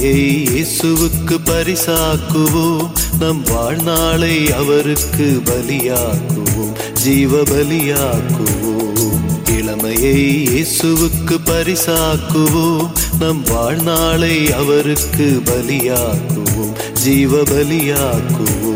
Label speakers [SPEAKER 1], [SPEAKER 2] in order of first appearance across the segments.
[SPEAKER 1] இளமையை இயேசுவுக்கு பரிசாக்குவோம் நம் வாழ்நாளை அவருக்கு பலியாக்குவோம் ஜீவ பலியாக்குவோம் இளமையை இயேசுவுக்கு பரிசாக்குவோம் நம் வாழ்நாளை அவருக்கு பலியாக்குவோம் ஜீவ பலியாக்குவோம்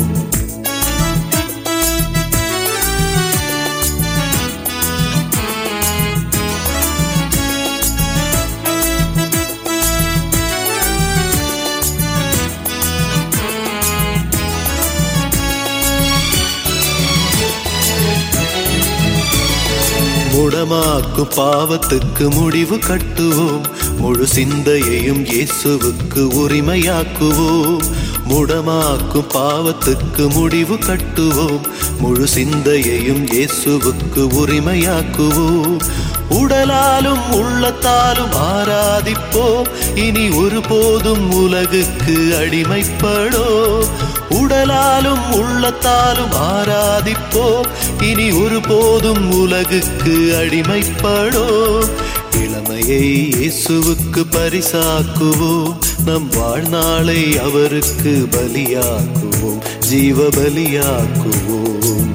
[SPEAKER 1] முடமாக்கும் பாவத்துக்கு முடிவு கட்டுவோம் முழு சிந்தையையும் இயேசுவுக்கு உரிமையாக்குவோம் முடமாக்கும் பாவத்துக்கு முடிவு கட்டுவோம் முழு சிந்தையையும் இயேசுவுக்கு உரிமையாக்குவோம் உடலாலும் உள்ளத்தாலும் ஆராதிப்போம் இனி ஒருபோதும் உலகுக்கு அடிமைப்படோ உடலாலும் உள்ளத்தாலும் ஆராதிப்போம் இனி ஒருபோதும் உலகுக்கு அடிமைப்படோ இளமையை இயேசுவுக்கு பரிசாக்குவோம் நம் வாழ்நாளை அவருக்கு பலியாக்குவோம் ஜீவ பலியாக்குவோம்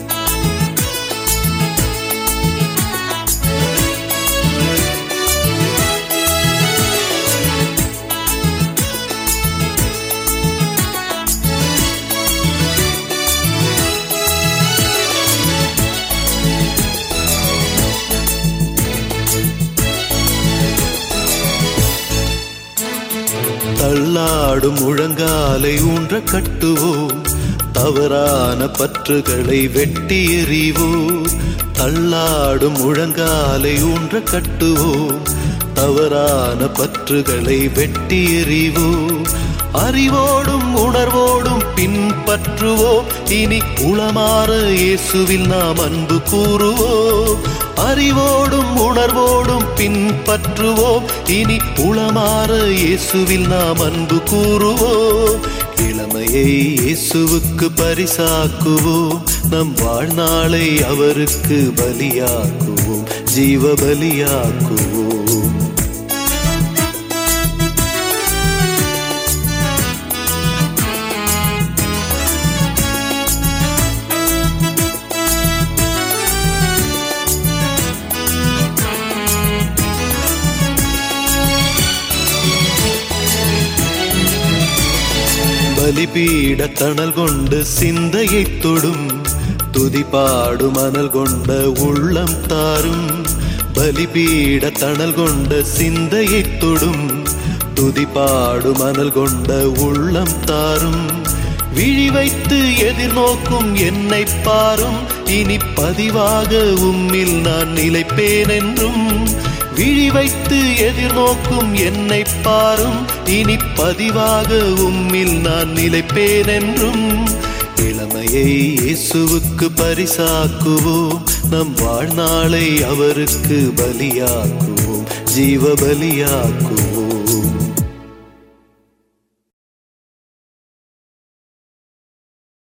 [SPEAKER 1] தள்ளாடும் முழங்காலை ஊன்ற கட்டுவோம் தவறான பற்றுகளை வெட்டி எறிவோம் தள்ளாடும் முழங்காலை ஊன்ற கட்டுவோம் தவறான பற்றுகளை வெட்டி எறிவோம் அறிவோடும் உணர்வோடும் பின்பற்றுவோம் இனி உளமாற இயேசுவில் நாம் அன்பு கூறுவோம் அறிவோடும் உணர்வோடும் பின்பற்றுவோம் இனி உளமாற இயேசுவில் நாம் அன்பு கூறுவோம் இளமையை இயேசுவுக்கு பரிசாக்குவோம் நம் வாழ்நாளை அவருக்கு பலியாக்குவோம் ஜீவ பலியாக்குவோம் பலிபீட தணல் கொண்டு சிந்தையை தொடும் துதிபாடு மணல் கொண்ட உள்ளம் தாரும் பலிபீட தணல் கொண்ட சிந்தையை தொடும் துதிபாடு மணல் கொண்ட உள்ளம் தாரும் விழி வைத்து எதிர்நோக்கும் என்னை பாரும் இனி பதிவாக உம்மில் நான் நிலைப்பேன் என்றும் விழி வைத்து எதிர்நோக்கும் என்னை பாரும் இனி பதிவாக உம்மில் நான் நிலைப்பேன் என்றும் இளமையை இயேசுவுக்கு பரிசாக்குவோம் நம் வாழ்நாளை அவருக்கு பலியாக்குவோம் ஜீவ பலியாக்குவோம்